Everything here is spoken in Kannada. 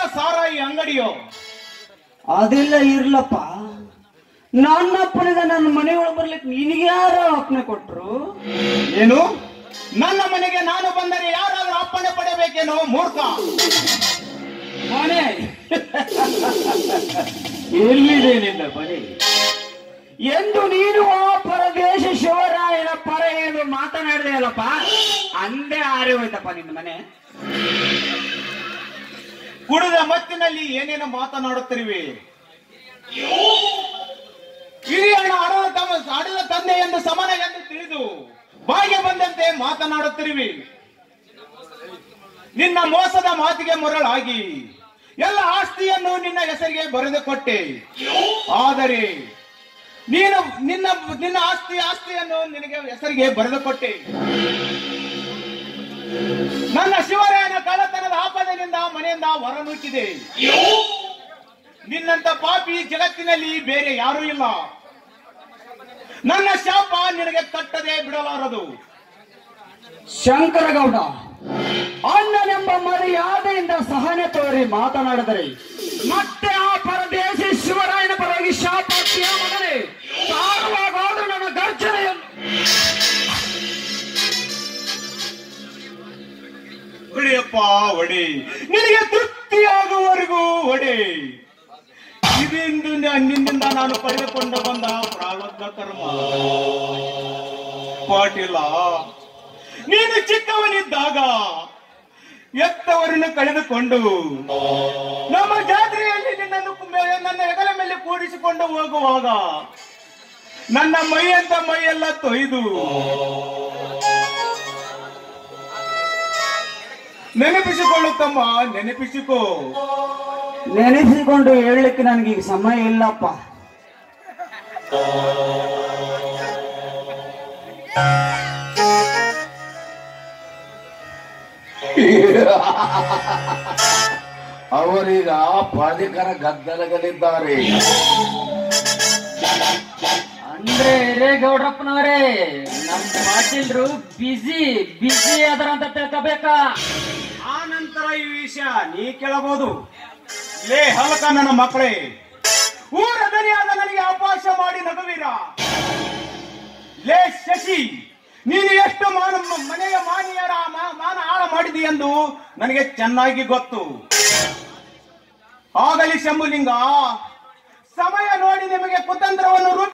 ಸಾರಾಯಿ ಅಂಗಡಿಯೋ ಅದೆಲ್ಲ ಇರ್ಲಪ್ಪ ನನ್ನ ಅಪ್ಪನಿಗೆ ನನ್ನ ಮನೆಯೊಳಗೆ ಬರ್ಲಿಕ್ಕೆ ನಿನಗೆ ಯಾರು ಅಪ್ಪನೆ ಕೊಟ್ರು ಏನು ನನ್ನ ಮನೆಗೆ ನಾನು ಬಂದರೆ ಯಾರಾದ್ರೂ ಅಪ್ಪಣೆ ಪಡೆಯಬೇಕೇನೋ ಮೂರ್ಖ ಮನೆ ಎಲ್ಲಿದೆ ನಿನ್ನ ಮನೆ ಎಂದು ನೀನು ಆ ಪರದೇಶ ಶಿವರಾಯನ ಪರ ಎಂದು ಮಾತನಾಡಿದೆ ಅಲ್ಲಪ್ಪ ಅಂದೇ ಆರಿ ಹೋಯ್ತಪ್ಪ ನಿನ್ನ ಮನೆ ಕುಡಿದ ಮತ್ತಿನಲ್ಲಿ ಏನೇನು ಮಾತನಾಡುತ್ತಿರುವೆ ಹಿರಿಯಣ್ಣ ಅಡದ ತಮ್ಮ ಅಡದ ತಂದೆ ಎಂದು ಸಮಾನ ಎಂದು ತಿಳಿದು ಬಾಯಿಗೆ ಬಂದಂತೆ ಮಾತನಾಡುತ್ತಿರುವಿ ನಿನ್ನ ಮೋಸದ ಮಾತಿಗೆ ಮರಳಾಗಿ ಎಲ್ಲ ಆಸ್ತಿಯನ್ನು ನಿನ್ನ ಹೆಸರಿಗೆ ಬರೆದು ಕೊಟ್ಟೆ ಆದರೆ ನೀನು ನಿನ್ನ ನಿನ್ನ ಆಸ್ತಿ ಆಸ್ತಿಯನ್ನು ನಿನಗೆ ಹೆಸರಿಗೆ ಬರೆದು ಕೊಟ್ಟೆ ನನ್ನ ಶಿವರಾಯನ ಕಳ್ಳತನದ ಆಪದೆಯಿಂದ ಮನೆಯಿಂದ ಹೊರನೂಕಿದೆ ನಿನ್ನಂತ ಪಾಪಿ ಜಗತ್ತಿನಲ್ಲಿ ಬೇರೆ ಯಾರೂ ಇಲ್ಲ ನನ್ನ ಶಾಪ ನಿನಗೆ ತಟ್ಟದೆ ಬಿಡಲಾರದು ಶಂಕರಗೌಡ ಅಣ್ಣನೆಂಬ ಮರ್ಯಾದೆಯಿಂದ ಸಹನೆ ತೋರಿ ಮಾತನಾಡಿದರೆ ಮತ್ತೆ ಆ ಪರದೇಶ ಶಿವರಾಯನ ಪರವಾಗಿ ಶಾಪ ಹಾಕ್ತೀಯ ಮಗನೇ ಸಾರುವಾಗಾದ್ರೂ ನನ್ನ ಗರ್ಜನೆಯನ್ನು ಹೊಡೆಯಪ್ಪ ಹೊಡೆ ನಿನಗೆ ತೃಪ್ತಿಯಾಗುವವರೆಗೂ ಹೊಡೆ ಇದೆಂದು ನ- ನಿನ್ನಿಂದ ನಾನು ಪಡೆದುಕೊಂಡು ಬಂದ ಪ್ರಾರಬ್ಧ ಕರ್ಮ ಪಾಟೀಲ ನೀನು ಚಿಕ್ಕವನಿದ್ದಾಗ ಎತ್ತವರನ್ನು ಕಳೆದುಕೊಂಡು ನಮ್ಮ ಜಾತ್ರೆಯಲ್ಲಿ ನಿನ್ನನ್ನು ಕುಂಬೆ- ನನ್ನ ಹೆಗಲ ಮೇಲೆ ಕೂಡಿಸಿಕೊಂಡು ಹೋಗುವಾಗ ನನ್ನ ಮೈಯಂತ ಮೈಯೆಲ್ಲ ತೊಯ್ದು ನೆನಪಿಸಿಕೊಳ್ಳುತ್ತಮ್ಮ ನೆನಪಿಸಿಕೋ ನೆನೆಸಿಕೊಂಡು ಹೇಳಲಿಕ್ಕೆ ನನಗೀಗ ಸಮಯ ಇಲ್ಲಪ್ಪ ಅವರೀಗ ಪ್ರಾಧಿಕಾರ ಗದ್ದಲಗಳಿದ್ದಾರೆ ಅಂದ್ರೆ ಹಿರೇಗೌಡ್ರಪ್ಪನವರೇ ನಮ್ ಪಾಟೀಲ್ರು ಬಿಸಿ ಬಿಸಿ ಅದರ ಅಂತ ತಿಳ್ಕೋಬೇಕಾ ಆ ನಂತರ ಈ ವಿಷಯ ನೀ ಕೇಳಬಹುದು ಲೇ ಹಲಕ ನನ್ನ ಮಕ್ಕಳೇ ಊರ ದನಿಯಾದ ನನಗೆ ಅವಕಾಶ ಮಾಡಿ ನಗುವೀರ ಲೇ ಶಶಿ ನೀನು ಎಷ್ಟು ಮಾನ ಮನೆಯ ಮಾನಿಯರ ಮಾ- ಮಾನ ಹಾಳ ಮಾಡಿದಿ ಎಂದು ನನಗೆ ಚೆನ್ನಾಗಿ ಗೊತ್ತು ಆಗಲಿ ಶಂಭುಲಿಂಗ ಸಮಯ ನೋಡಿ ನಿಮಗೆ ಕುತಂತ್ರವನ್ನು ರೂಪ